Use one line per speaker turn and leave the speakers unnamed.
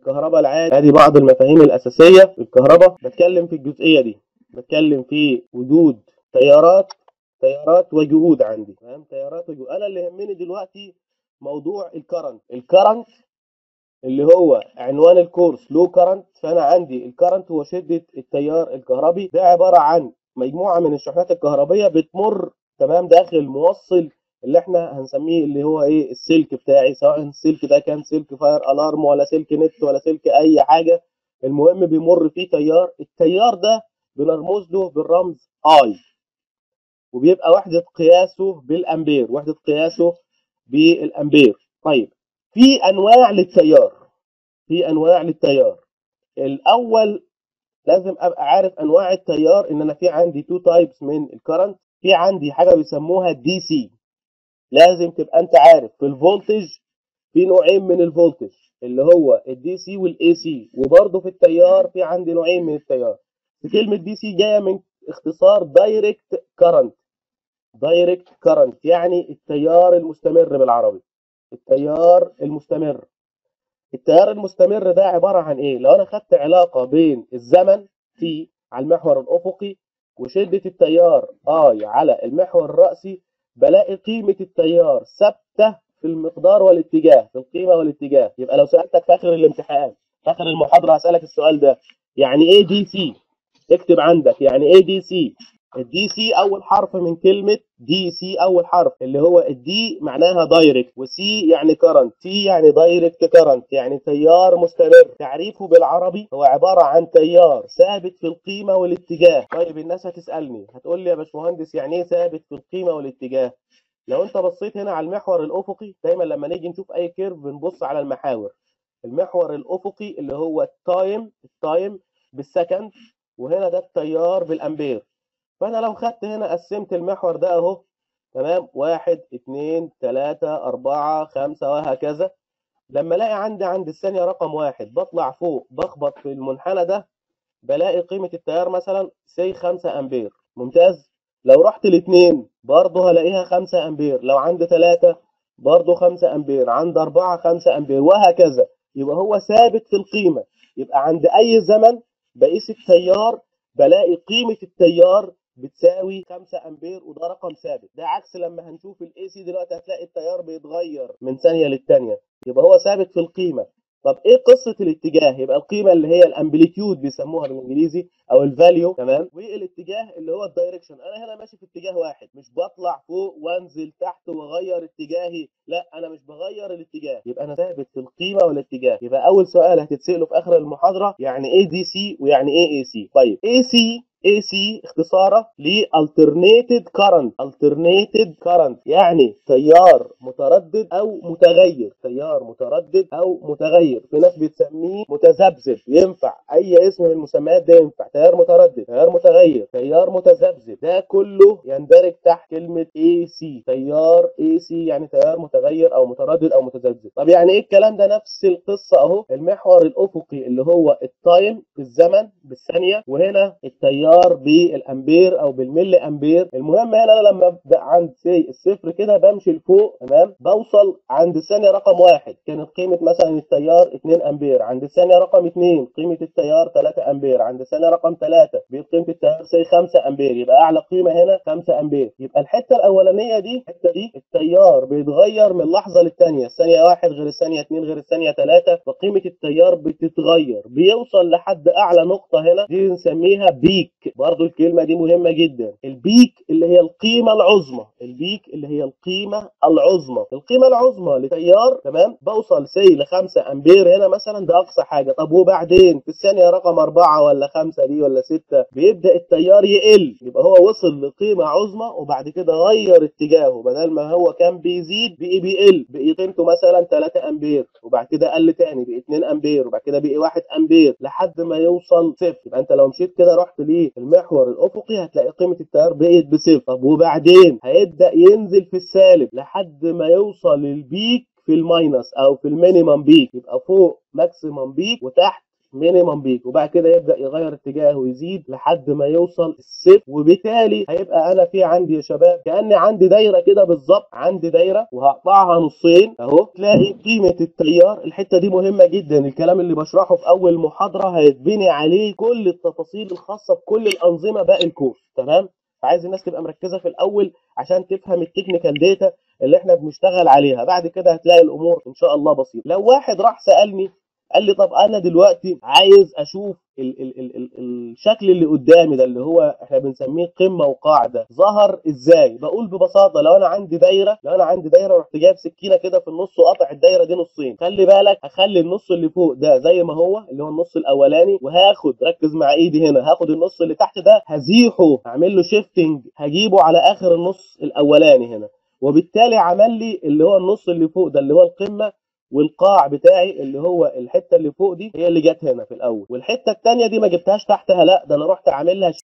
الكهرباء العادي ادي بعض المفاهيم الاساسيه في الكهرباء بتكلم في الجزئيه دي بتكلم في وجود تيارات تيارات وجهود عندي تمام تيارات وجهود انا اللي يهمني دلوقتي موضوع الكرنت الكرنت اللي هو عنوان الكورس لو كرنت فانا عندي الكرنت هو شده التيار الكهربي ده عباره عن مجموعه من الشحنات الكهربيه بتمر تمام داخل الموصل اللي احنا هنسميه اللي هو ايه السلك بتاعي سواء السلك ده كان سلك فاير الارم ولا سلك نت ولا سلك اي حاجه المهم بيمر فيه تيار التيار ده بنرمز له بالرمز اي وبيبقى وحده قياسه بالامبير وحده قياسه بالامبير طيب في انواع للتيار في انواع للتيار الاول لازم ابقى عارف انواع التيار ان انا في عندي تو تايبس من الكرنت في عندي حاجه بيسموها دي سي لازم تبقى انت عارف في الفولتج في نوعين من الفولتج اللي هو الدي سي والاي سي وبرضه في التيار في عندي نوعين من التيار كلمه دي سي جايه من اختصار دايركت كرنت دايركت كرنت يعني التيار المستمر بالعربي التيار المستمر التيار المستمر ده عباره عن ايه لو انا خدت علاقه بين الزمن تي على المحور الافقي وشده التيار اي على المحور الراسي بلاقي قيمه التيار ثابته في المقدار والاتجاه في القيمه والاتجاه يبقى لو سالتك في اخر الامتحان في اخر المحاضره هسالك السؤال ده يعني ايه دي سي اكتب عندك يعني ايه دي سي الدي سي اول حرف من كلمه دي سي اول حرف اللي هو الدي معناها دايركت وسي يعني كرنت سي يعني دايركت كرنت يعني تيار مستمر تعريفه بالعربي هو عباره عن تيار ثابت في القيمه والاتجاه طيب الناس هتسالني هتقول لي يا باشمهندس يعني ايه ثابت في القيمه والاتجاه لو انت بصيت هنا على المحور الافقي دايما لما نيجي نشوف اي كيرف بنبص على المحاور المحور الافقي اللي هو التايم التايم بالسكند وهنا ده التيار بالامبير فانا لو خدت هنا قسمت المحور ده اهو تمام واحد اتنين تلاتة اربعة خمسة وهكذا لما الاقي عندي عند الثانية رقم واحد بطلع فوق بخبط في المنحنى ده بلاقي قيمة التيار مثلا سي خمسة امبير ممتاز لو رحت الاثنين برضه هلاقيها خمسة امبير لو عند ثلاثة برضه خمسة امبير عند اربعة خمسة امبير وهكذا يبقى هو ثابت في القيمة يبقى عند اي زمن بقيس التيار بلاقي قيمة التيار بتساوي 5 امبير وده رقم ثابت ده عكس لما هنشوف الاي سي دلوقتي هتلاقي التيار بيتغير من ثانيه للثانيه يبقى هو ثابت في القيمه طب ايه قصه الاتجاه يبقى القيمه اللي هي الامبليتيود بيسموها بالانجليزي او الفاليو تمام والاتجاه اللي هو الدايركشن انا هنا ماشي في اتجاه واحد مش بطلع فوق وانزل تحت واغير اتجاهي لا انا مش بغير الاتجاه يبقى انا ثابت في القيمه والاتجاه يبقى اول سؤال هتتساله في اخر المحاضره يعني ايه دي سي ويعني ايه اي سي طيب اي سي AC اختصاره ل alternated current alternated current يعني تيار متردد او متغير تيار متردد او متغير في ناس بتسميه متذبذب ينفع اي اسم من المسميات ده ينفع تيار متردد تيار متغير تيار متذبذب ده كله يندرج تحت كلمة AC تيار AC يعني تيار متغير او متردد او متذبذب طب يعني ايه الكلام ده نفس القصة اهو المحور الافقي اللي هو التايم بالزمن بالثانية وهنا التيار التيار بالامبير او بالملي امبير المهم هنا انا لما ابدا عند سي الصفر كده بمشي لفوق تمام بوصل عند الثانيه رقم واحد كانت قيمه مثلا التيار 2 امبير عند الثانيه رقم 2 قيمه التيار 3 امبير عند الثانيه رقم 3 قيمه التيار سي 5 امبير يبقى اعلى قيمه هنا 5 امبير يبقى الحته الاولانيه دي الحته دي التيار بيتغير من لحظه للثانيه الثانيه واحد غير الثانيه 2 غير الثانيه 3 وقيمه التيار بتتغير بيوصل لحد اعلى نقطه هنا دي بنسميها بيك برضو الكلمة دي مهمة جدا البيك اللي هي القيمة العظمى البيك اللي هي القيمة العظمى القيمة العظمى لتيار تمام بوصل سي ل 5 امبير هنا مثلا ده اقصى حاجة طب وبعدين في الثانية رقم 4 ولا 5 دي ولا 6 بيبدأ التيار يقل يبقى هو وصل لقيمة عظمى وبعد كده غير اتجاهه بدل ما هو كان بيزيد بقي بيقل بقي قيمته مثلا 3 امبير وبعد كده قل تاني بقي 2 امبير وبعد كده بقي 1 امبير لحد ما يوصل صفر يبقى انت لو مشيت كده رحت ليه المحور الافقي هتلاقي قيمه التيار بقت بصفر طب وبعدين هيبدا ينزل في السالب لحد ما يوصل البيك في الماينس او في المينيمم بيك يبقى فوق ماكسيمم بيك وتحت مينيمم بيك وبعد كده يبدا يغير اتجاهه ويزيد لحد ما يوصل الصفر وبالتالي هيبقى انا في عندي يا شباب كاني عندي دايره كده بالظبط عندي دايره وهقطعها نصين اهو تلاقي قيمه التيار الحته دي مهمه جدا الكلام اللي بشرحه في اول محاضره هيتبني عليه كل التفاصيل الخاصه بكل الانظمه باقي الكورس تمام فعايز الناس تبقى مركزه في الاول عشان تفهم التكنيكال داتا اللي احنا بنشتغل عليها بعد كده هتلاقي الامور ان شاء الله بسيطه لو واحد راح سالني قال لي طب انا دلوقتي عايز اشوف ال ال ال ال الشكل اللي قدامي ده اللي هو احنا بنسميه قمه وقاعده ظهر ازاي بقول ببساطه لو انا عندي دايره لو انا عندي دايره ورحت جايب سكينه كده في النص وقاطع الدايره دي نصين خلي بالك هخلي النص اللي فوق ده زي ما هو اللي هو النص الاولاني وهاخد ركز مع ايدي هنا هاخد النص اللي تحت ده هزيحه هعمل له شيفتنج هجيبه على اخر النص الاولاني هنا وبالتالي عمل لي اللي هو النص اللي فوق ده اللي هو القمه والقاع بتاعي اللي هو الحته اللي فوق دي هي اللي جت هنا في الاول والحته الثانيه دي ما جبتهاش تحتها لا ده انا رحت عامل لها